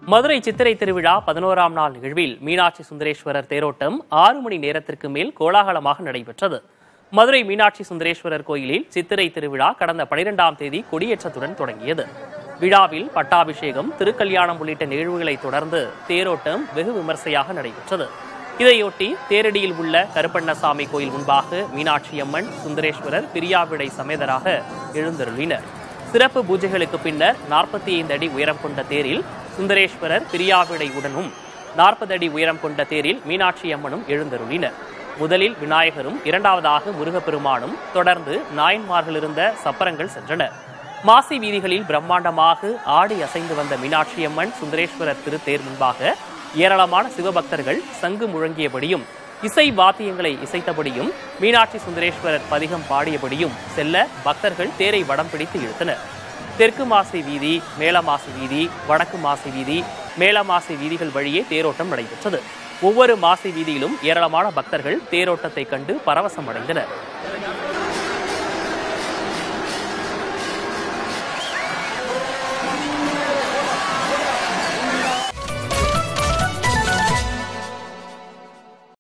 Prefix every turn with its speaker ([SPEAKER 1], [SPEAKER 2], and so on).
[SPEAKER 1] மதுரை சித்திரை திருவிழா பதினோராம் நாள் நிகழ்வில் மீனாட்சி சுந்தரேஸ்வரர் தேரோட்டம் ஆறு மணி நேரத்திற்கு மேல் கோலாகலமாக நடைபெற்றது மதுரை மீனாட்சி சுந்தரேஸ்வரர் கோயிலில் சித்திரை திருவிழா கடந்த பனிரெண்டாம் தேதி கொடியேற்றத்துடன் தொடங்கியது விழாவில் பட்டாபிஷேகம் திருக்கல்யாணம் உள்ளிட்ட நிகழ்வுகளை தொடர்ந்து தேரோட்டம் வெகு விமர்சையாக நடைபெற்றது இதையொட்டி தேரடியில் உள்ள கருப்பண்ணசாமி கோயில் முன்பாக மீனாட்சி அம்மன் சுந்தரேஸ்வரர் பிரியாவிடை சமேதராக எழுந்தருளினர் சிறப்பு பூஜைகளுக்கு பின்னர் நாற்பத்தி ஐந்து அடி உயரம் கொண்ட தேரில் சுந்தரேஸ்வரர் பிரியாவிடை உடனும் நாற்பது அடி உயரம் கொண்ட தேரில் மீனாட்சி அம்மனும் எழுந்தருளினர் முதலில் விநாயகரும் இரண்டாவதாக முருகப்பெருமானும் தொடர்ந்து நாயன்மார்கள் இருந்த சப்பரங்கள் சென்றனர் மாசி வீதிகளில் பிரம்மாண்டமாக ஆடி அசைந்து வந்த மீனாட்சி அம்மன் சுந்தரேஸ்வரர் திருத்தேர் முன்பாக ஏராளமான சிவபக்தர்கள் சங்கு முழங்கியபடியும் இசை வாத்தியங்களை இசைத்தபடியும் மீனாட்சி சுந்தரேஸ்வரர் பதிகம் பாடியபடியும் செல்ல பக்தர்கள் தேரை வடம் பிடித்து இழுத்தனர் தெற்கு மாசி வீதி மேலமாசி வீதி வடக்கு மாசி வீதி மேலமாசி வீதிகள் வழியே தேரோட்டம் நடைபெற்றது ஒவ்வொரு மாசி வீதியிலும் ஏராளமான பக்தர்கள் தேரோட்டத்தை கண்டு பரவசம் அடைந்தனர்